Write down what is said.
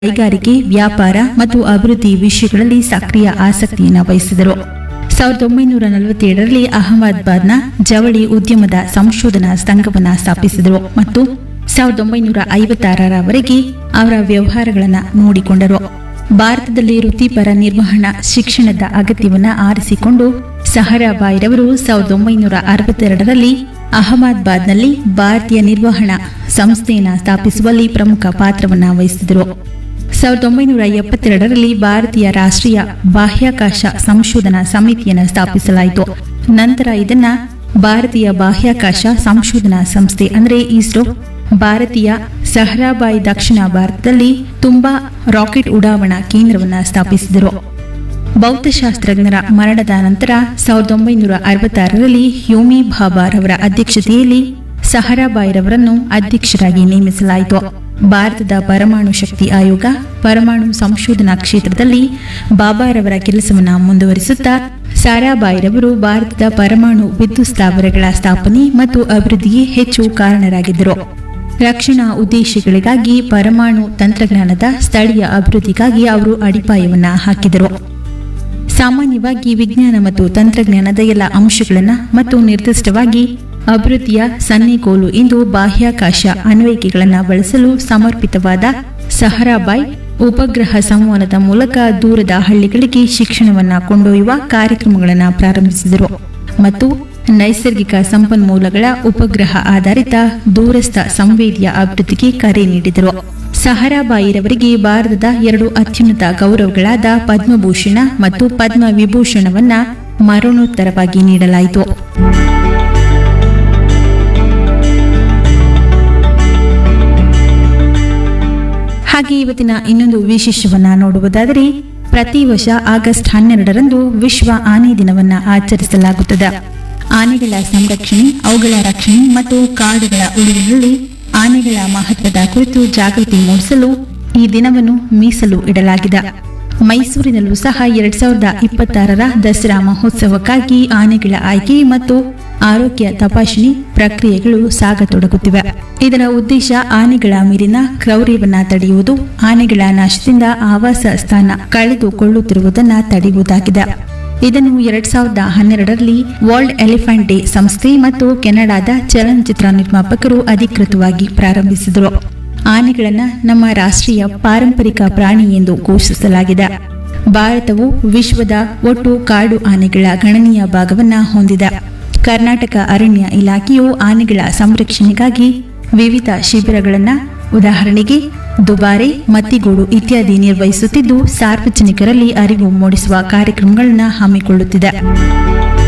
ಕೈಗಾರಿಕೆ ವ್ಯಾಪಾರ ಮತ್ತು ಅಭಿವೃದ್ಧಿ ವಿಷಯಗಳಲ್ಲಿ ಸಕ್ರಿಯ ಆಸಕ್ತಿಯನ್ನು ವಹಿಸಿದರು ಸಾವಿರದ ಒಂಬೈನೂರ ನಲವತ್ತೇಳರಲ್ಲಿ ಅಹಮದಾಬಾದ್ನ ಜವಳಿ ಉದ್ಯಮದ ಸಂಶೋಧನಾ ಸಂಘವನ್ನು ಸ್ಥಾಪಿಸಿದರು ಮತ್ತು ಸಾವಿರದ ಒಂಬೈನೂರ ಐವತ್ತಾರರವರೆಗೆ ಅವರ ವ್ಯವಹಾರಗಳನ್ನು ನೋಡಿಕೊಂಡರು ಭಾರತದಲ್ಲಿ ವೃತ್ತಿಪರ ನಿರ್ವಹಣಾ ಶಿಕ್ಷಣದ ಅಗತ್ಯವನ್ನು ಆರಿಸಿಕೊಂಡು ಸಹರಾಬಾಯಿರವರು ಸಾವಿರದ ಒಂಬೈನೂರ ಅರವತ್ತೆರಡರಲ್ಲಿ ಅಹಮದಾಬಾದ್ನಲ್ಲಿ ಭಾರತೀಯ ನಿರ್ವಹಣಾ ಸಂಸ್ಥೆಯನ್ನು ಸ್ಥಾಪಿಸುವಲ್ಲಿ ಪ್ರಮುಖ ಪಾತ್ರವನ್ನು ವಹಿಸಿದರು ಸಾವಿರದ ಒಂಬೈನೂರ ಎಪ್ಪತ್ತೆರಡರಲ್ಲಿ ಭಾರತೀಯ ರಾಷ್ಟ್ರೀಯ ಬಾಹ್ಯಾಕಾಶ ಸಂಶೋಧನಾ ಸಮಿತಿಯನ್ನು ಸ್ಥಾಪಿಸಲಾಯಿತು ನಂತರ ಇದನ್ನ ಭಾರತೀಯ ಬಾಹ್ಯಾಕಾಶ ಸಂಶೋಧನಾ ಸಂಸ್ಥೆ ಅಂದರೆ ಇಸ್ರೋ ಭಾರತೀಯ ಸಹರಾಬಾಯಿ ದಕ್ಷಿಣ ಭಾರತದಲ್ಲಿ ತುಂಬಾ ರಾಕೆಟ್ ಉಡಾವಣಾ ಕೇಂದ್ರವನ್ನು ಸ್ಥಾಪಿಸಿದರು ಭೌತಶಾಸ್ತ್ರಜ್ಞರ ಮರಣದ ನಂತರ ಸಾವಿರದ ಒಂಬೈನೂರ ಅರವತ್ತಾರರಲ್ಲಿ ಯೋಮಿ ಭಾಬಾರವರ ಅಧ್ಯಕ್ಷತೆಯಲ್ಲಿ ಸಹರಾಬಾಯಿರವರನ್ನು ಅಧ್ಯಕ್ಷರಾಗಿ ನೇಮಿಸಲಾಯಿತು ಭಾರತದ ಪರಮಾಣು ಶಕ್ತಿ ಆಯೋಗ ಪರಮಾಣು ಸಂಶೋಧನಾ ಕ್ಷೇತ್ರದಲ್ಲಿ ಬಾಬಾರವರ ಕೆಲಸವನ್ನು ಮುಂದುವರಿಸುತ್ತಾ ಸಾರಾಬಾಯಿರವರು ಭಾರತದ ಪರಮಾಣು ವಿದ್ಯುತ್ ಸ್ಥಾವರಗಳ ಸ್ಥಾಪನೆ ಮತ್ತು ಅಭಿವೃದ್ಧಿಗೆ ಹೆಚ್ಚು ಕಾರಣರಾಗಿದ್ದರು ರಕ್ಷಣಾ ಉದ್ದೇಶಗಳಿಗಾಗಿ ಪರಮಾಣು ತಂತ್ರಜ್ಞಾನದ ಸ್ಥಳೀಯ ಅಭಿವೃದ್ಧಿಗಾಗಿ ಅವರು ಅಡಿಪಾಯವನ್ನ ಹಾಕಿದರು ಸಾಮಾನ್ಯವಾಗಿ ವಿಜ್ಞಾನ ಮತ್ತು ತಂತ್ರಜ್ಞಾನದ ಎಲ್ಲ ಅಂಶಗಳನ್ನು ಮತ್ತು ನಿರ್ದಿಷ್ಟವಾಗಿ ಅಭಿವೃದ್ಧಿಯ ಸನ್ನಿಗೋಲು ಎಂದು ಬಾಹ್ಯಾಕಾಶ ಅನ್ವಯಿಕೆಗಳನ್ನು ಬಳಸಲು ಸಮರ್ಪಿತವಾದ ಸಹರಾಬಾಯ್ ಉಪಗ್ರಹ ಸಂವಹನದ ಮೂಲಕ ದೂರದ ಹಳ್ಳಿಗಳಿಗೆ ಶಿಕ್ಷಣವನ್ನು ಕೊಂಡೊಯ್ಯುವ ಕಾರ್ಯಕ್ರಮಗಳನ್ನು ಪ್ರಾರಂಭಿಸಿದರು ಮತ್ತು ನೈಸರ್ಗಿಕ ಸಂಪನ್ಮೂಲಗಳ ಉಪಗ್ರಹ ಆಧಾರಿತ ದೂರಸ್ಥ ಸಂವೇದಿಯ ಅಭಿವೃದ್ಧಿಗೆ ಕರೆ ನೀಡಿದರು ಸಹರಾಬಾಯಿರವರಿಗೆ ಭಾರತದ ಎರಡು ಅತ್ಯುನ್ನತ ಗೌರವಗಳಾದ ಪದ್ಮಭೂಷಣ ಮತ್ತು ಪದ್ಮ ವಿಭೂಷಣವನ್ನ ಮರಣೋತ್ತರವಾಗಿ ನೀಡಲಾಯಿತು ಹಾಗೆ ಇವತ್ತಿನ ಇನ್ನೊಂದು ವಿಶೇಷವನ್ನ ನೋಡುವುದಾದರೆ ಪ್ರತಿ ವರ್ಷ ಆಗಸ್ಟ್ ಹನ್ನೆರಡರಂದು ವಿಶ್ವ ಆನೆ ದಿನವನ್ನ ಆಚರಿಸಲಾಗುತ್ತದೆ ಆನೆಗಳ ಸಂರಕ್ಷಣೆ ಅವುಗಳ ರಕ್ಷಣೆ ಮತ್ತು ಕಾಡುಗಳ ಉಳಿವಿನಲ್ಲಿ ಆನೆಗಳ ಮಹತ್ವದ ಕುರಿತು ಜಾಗೃತಿ ಮೂಡಿಸಲು ಈ ದಿನವನ್ನು ಮೀಸಲು ಇಡಲಾಗಿದೆ ಮೈಸೂರಿನಲ್ಲೂ ಸಹ ಎರಡ್ ಸಾವಿರದ ಇಪ್ಪತ್ತಾರರ ದಸರಾ ಮಹೋತ್ಸವಕ್ಕಾಗಿ ಆನೆಗಳ ಆಯ್ಕೆ ಮತ್ತು ಆರೋಗ್ಯ ತಪಾಸಣೆ ಪ್ರಕ್ರಿಯೆಗಳು ಸಾಗತೊಡಗುತ್ತಿವೆ ಇದರ ಉದ್ದೇಶ ಆನೆಗಳ ಮೇಲಿನ ಕ್ರೌರ್ಯವನ್ನ ತಡೆಯುವುದು ಆನೆಗಳ ನಾಶದಿಂದ ಆವಾಸ ಸ್ಥಾನ ಕಳೆದುಕೊಳ್ಳುತ್ತಿರುವುದನ್ನು ತಡೆಯುವುದಾಗಿದೆ ಇದನ್ನು ಎರಡ್ ಸಾವಿರದ ಹನ್ನೆರಡರಲ್ಲಿ ವರ್ಲ್ಡ್ ಎಲಿಫೆಂಟ್ ಡೇ ಸಂಸ್ಥೆ ಮತ್ತು ಕೆನಡಾದ ಚಲನಚಿತ್ರ ನಿರ್ಮಾಪಕರು ಅಧಿಕೃತವಾಗಿ ಪ್ರಾರಂಭಿಸಿದರು ಆನೆಗಳನ್ನ ನಮ್ಮ ರಾಷ್ಟ್ರೀಯ ಪಾರಂಪರಿಕ ಪ್ರಾಣಿ ಎಂದು ಘೋಷಿಸಲಾಗಿದೆ ಭಾರತವು ವಿಶ್ವದ ಒಟ್ಟು ಕಾಡು ಆನೆಗಳ ಗಣನೀಯ ಭಾಗವನ್ನ ಹೊಂದಿದೆ ಕರ್ನಾಟಕ ಅರಣ್ಯ ಇಲಾಖೆಯು ಆನೆಗಳ ಸಂರಕ್ಷಣೆಗಾಗಿ ವಿವಿಧ ಶಿಬಿರಗಳನ್ನು ಉದಾಹರಣೆಗೆ ದುಬಾರೆ ಮತ್ತಿಗೋಡು ಇತ್ಯಾದಿ ನಿರ್ವಹಿಸುತ್ತಿದ್ದು ಸಾರ್ವಜನಿಕರಲ್ಲಿ ಅರಿವು ಮೂಡಿಸುವ ಕಾರ್ಯಕ್ರಮಗಳನ್ನು ಹಮ್ಮಿಕೊಳ್ಳುತ್ತಿದೆ